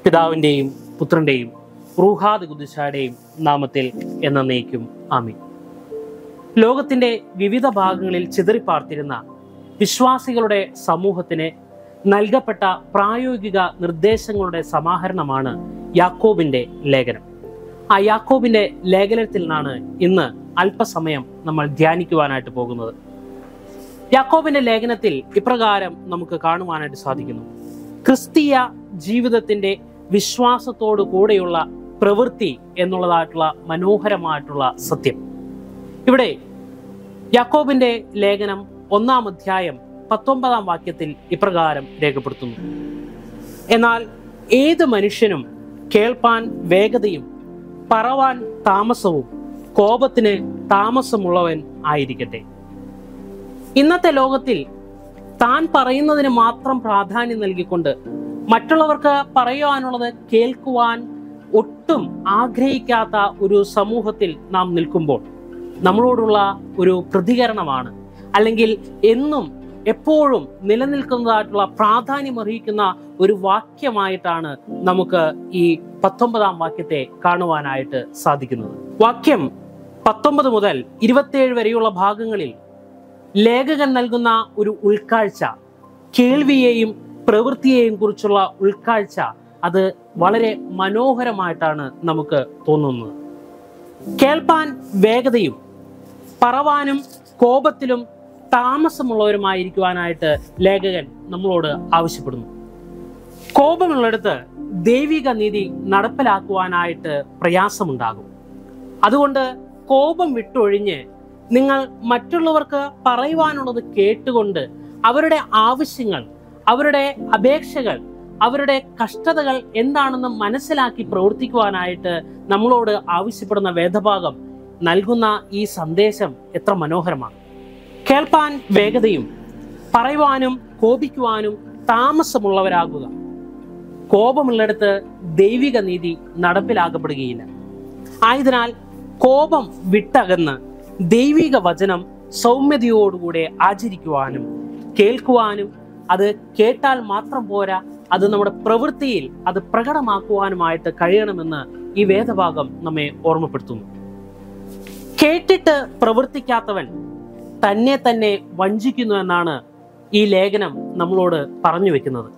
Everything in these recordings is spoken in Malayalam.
പിതാവിൻ്റെയും പുത്രൻ്റെയും റൂഹാദ് കുദിശായുടെയും നാമത്തിൽ എന്നേക്കും ആമീൻ ലോകത്തിൻ്റെ വിവിധ ഭാഗങ്ങളിൽ ചിതറിപ്പാർത്തിരുന്ന വിശ്വാസികളുടെ സമൂഹത്തിന് നൽകപ്പെട്ട പ്രായോഗിക നിർദ്ദേശങ്ങളുടെ സമാഹരണമാണ് യാക്കോബിന്റെ ലേഖനം ആ യാക്കോബിന്റെ ലേഖനത്തിൽ നിന്നാണ് ഇന്ന് അല്പസമയം നമ്മൾ ധ്യാനിക്കുവാനായിട്ട് പോകുന്നത് യാക്കോബിന്റെ ലേഖനത്തിൽ ഇപ്രകാരം നമുക്ക് കാണുവാനായിട്ട് സാധിക്കുന്നു ക്രിസ്തീയ ജീവിതത്തിന്റെ വിശ്വാസത്തോടു കൂടെയുള്ള പ്രവൃത്തി എന്നുള്ളതായിട്ടുള്ള മനോഹരമായിട്ടുള്ള സത്യം ഇവിടെ യാക്കോബിന്റെ ലേഖനം ഒന്നാം അധ്യായം പത്തൊമ്പതാം വാക്യത്തിൽ ഇപ്രകാരം രേഖപ്പെടുത്തുന്നു എന്നാൽ ഏത് മനുഷ്യനും കേൾപ്പാൻ വേഗതയും പറവാൻ താമസവും കോപത്തിന് താമസമുള്ളവൻ ആയിരിക്കട്ടെ ഇന്നത്തെ ലോകത്തിൽ താൻ പറയുന്നതിന് മാത്രം പ്രാധാന്യം നൽകിക്കൊണ്ട് മറ്റുള്ളവർക്ക് പറയുവാനുള്ളത് കേൾക്കുവാൻ ഒട്ടും ആഗ്രഹിക്കാത്ത ഒരു സമൂഹത്തിൽ നാം നിൽക്കുമ്പോൾ നമ്മളോടുള്ള ഒരു പ്രതികരണമാണ് അല്ലെങ്കിൽ എന്നും എപ്പോഴും നിലനിൽക്കുന്നതായിട്ടുള്ള പ്രാധാന്യമർഹിക്കുന്ന ഒരു വാക്യമായിട്ടാണ് നമുക്ക് ഈ പത്തൊമ്പതാം വാക്യത്തെ കാണുവാനായിട്ട് സാധിക്കുന്നത് വാക്യം പത്തൊമ്പത് മുതൽ ഇരുപത്തിയേഴ് വരെയുള്ള ഭാഗങ്ങളിൽ ലേഖകൻ നൽകുന്ന ഒരു ഉൾക്കാഴ്ച കേൾവിയെയും പ്രവൃത്തിയെയും കുറിച്ചുള്ള ഉൾക്കാഴ്ച അത് വളരെ മനോഹരമായിട്ടാണ് നമുക്ക് തോന്നുന്നത് കേൾപ്പാൻ വേഗതയും പറവാനും കോപത്തിലും താമസമുള്ളവരുമായിരിക്കുവാനായിട്ട് ലേഖകൻ നമ്മളോട് ആവശ്യപ്പെടുന്നു കോപമുള്ളിടത്ത് ദൈവിക നീതി നടപ്പിലാക്കുവാനായിട്ട് പ്രയാസമുണ്ടാകും അതുകൊണ്ട് കോപം വിട്ടൊഴിഞ്ഞ് നിങ്ങൾ മറ്റുള്ളവർക്ക് പറയുവാനുള്ളത് കേട്ടുകൊണ്ട് അവരുടെ ആവശ്യങ്ങൾ അവരുടെ അപേക്ഷകൾ അവരുടെ കഷ്ടതകൾ എന്താണെന്ന് മനസ്സിലാക്കി പ്രവർത്തിക്കുവാനായിട്ട് നമ്മളോട് ആവശ്യപ്പെടുന്ന വേദഭാഗം നൽകുന്ന ഈ സന്ദേശം എത്ര മനോഹരമാണ് കേൾപ്പാൻ വേഗതയും പറയുവാനും കോപിക്കുവാനും താമസമുള്ളവരാകുക കോപമുള്ളിടത്ത് ദൈവിക നീതി നടപ്പിലാക്കപ്പെടുകയില്ല ആയതിനാൽ കോപം വിട്ടകന്ന് ദൈവിക വചനം സൗമ്യതയോടുകൂടെ ആചരിക്കുവാനും കേൾക്കുവാനും അത് കേട്ടാൽ മാത്രം പോരാ അത് നമ്മുടെ പ്രവൃത്തിയിൽ അത് പ്രകടമാക്കുവാനുമായിട്ട് കഴിയണമെന്ന് ഈ വേദഭാഗം നമ്മെ ഓർമ്മപ്പെടുത്തുന്നു കേട്ടിട്ട് പ്രവർത്തിക്കാത്തവൻ തന്നെ തന്നെ വഞ്ചിക്കുന്നു എന്നാണ് ഈ ലേഖനം നമ്മളോട് പറഞ്ഞു വെക്കുന്നത്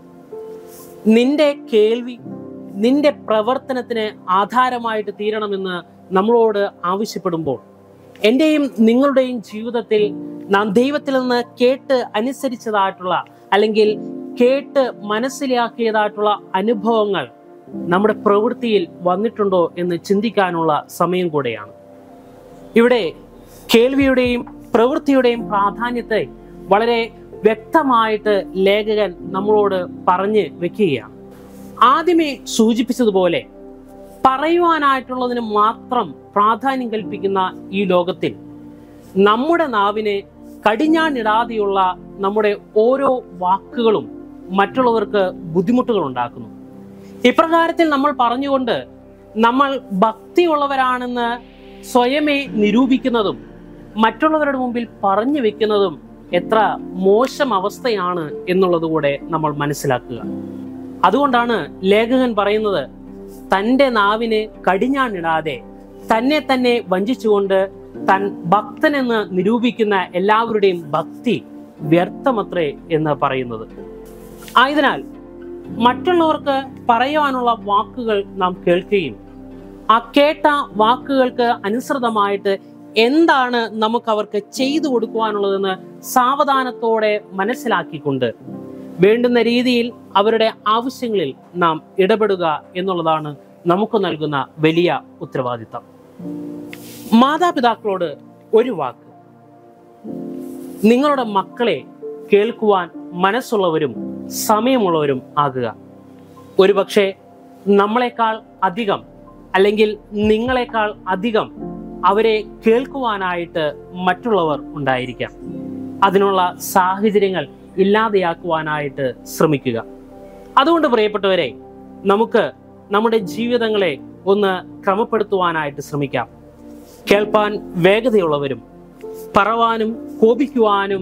നിന്റെ കേൾവി നിന്റെ പ്രവർത്തനത്തിന് ആധാരമായിട്ട് തീരണമെന്ന് നമ്മളോട് ആവശ്യപ്പെടുമ്പോൾ എൻ്റെയും നിങ്ങളുടെയും ജീവിതത്തിൽ നാം ദൈവത്തിൽ നിന്ന് കേട്ട് അനുസരിച്ചതായിട്ടുള്ള അല്ലെങ്കിൽ കേട്ട് മനസ്സിലാക്കിയതായിട്ടുള്ള അനുഭവങ്ങൾ നമ്മുടെ പ്രവൃത്തിയിൽ വന്നിട്ടുണ്ടോ എന്ന് ചിന്തിക്കാനുള്ള സമയം കൂടെയാണ് ഇവിടെ കേൾവിയുടെയും പ്രവൃത്തിയുടെയും പ്രാധാന്യത്തെ വളരെ വ്യക്തമായിട്ട് ലേഖകൻ നമ്മളോട് പറഞ്ഞ് വെക്കുകയാണ് ആദ്യമേ സൂചിപ്പിച്ചതുപോലെ പറയുവാനായിട്ടുള്ളതിന് മാത്രം പ്രാധാന്യം കൽപ്പിക്കുന്ന ഈ ലോകത്തിൽ നമ്മുടെ നാവിന് കടിഞ്ഞാണിടാതെയുള്ള നമ്മുടെ ഓരോ വാക്കുകളും മറ്റുള്ളവർക്ക് ബുദ്ധിമുട്ടുകൾ ഉണ്ടാക്കുന്നു ഇപ്രകാരത്തിൽ നമ്മൾ പറഞ്ഞുകൊണ്ട് നമ്മൾ ഭക്തിയുള്ളവരാണെന്ന് സ്വയമേ നിരൂപിക്കുന്നതും മറ്റുള്ളവരുടെ മുമ്പിൽ പറഞ്ഞു വെക്കുന്നതും എത്ര മോശം അവസ്ഥയാണ് എന്നുള്ളത് കൂടെ നമ്മൾ മനസ്സിലാക്കുക അതുകൊണ്ടാണ് ലേഖകൻ പറയുന്നത് തൻ്റെ നാവിന് കടിഞ്ഞാണിടാതെ തന്നെ തന്നെ വഞ്ചിച്ചുകൊണ്ട് തൻ ഭക്തനെന്ന് നിരൂപിക്കുന്ന എല്ലാവരുടെയും ഭക്തി വ്യർത്ഥമത്രേ എന്ന് പറയുന്നത് ആയതിനാൽ മറ്റുള്ളവർക്ക് പറയുവാനുള്ള വാക്കുകൾ നാം കേൾക്കുകയും ആ കേട്ട വാക്കുകൾക്ക് അനുസൃതമായിട്ട് എന്താണ് നമുക്ക് അവർക്ക് ചെയ്തു കൊടുക്കുവാനുള്ളതെന്ന് സാവധാനത്തോടെ മനസ്സിലാക്കിക്കൊണ്ട് വേണ്ടുന്ന രീതിയിൽ അവരുടെ ആവശ്യങ്ങളിൽ നാം ഇടപെടുക എന്നുള്ളതാണ് നമുക്ക് നൽകുന്ന വലിയ ഉത്തരവാദിത്തം മാതാപിതാക്കളോട് ഒരു വാക്ക് നിങ്ങളുടെ മക്കളെ കേൾക്കുവാൻ മനസ്സുള്ളവരും സമയമുള്ളവരും ആകുക ഒരുപക്ഷെ നമ്മളെക്കാൾ അധികം അല്ലെങ്കിൽ നിങ്ങളെക്കാൾ അധികം അവരെ കേൾക്കുവാനായിട്ട് മറ്റുള്ളവർ ഉണ്ടായിരിക്കാം അതിനുള്ള സാഹചര്യങ്ങൾ ഇല്ലാതെയാക്കുവാനായിട്ട് ശ്രമിക്കുക അതുകൊണ്ട് പ്രിയപ്പെട്ടവരെ നമുക്ക് നമ്മുടെ ജീവിതങ്ങളെ ഒന്ന് ക്രമപ്പെടുത്തുവാനായിട്ട് ശ്രമിക്കാം കേൾപ്പാൻ വേഗതയുള്ളവരും പറവാനും കോപിക്കുവാനും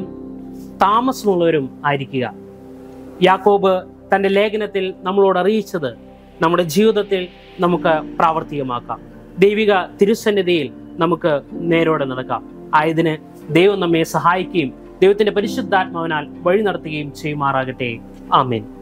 താമസമുള്ളവരും ആയിരിക്കുക യാക്കോബ് തന്റെ ലേഖനത്തിൽ നമ്മളോട് അറിയിച്ചത് നമ്മുടെ ജീവിതത്തിൽ നമുക്ക് പ്രാവർത്തികമാക്കാം ദൈവിക തിരുസന്നിധിയിൽ നമുക്ക് നേരോടെ നടക്കാം ആയതിന് ദൈവം നമ്മെ സഹായിക്കുകയും ദൈവത്തിന്റെ പരിശുദ്ധാത്മാവിനാൽ വഴി നടത്തുകയും ചെയ്യുമാറാകട്ടെ ആമേൻ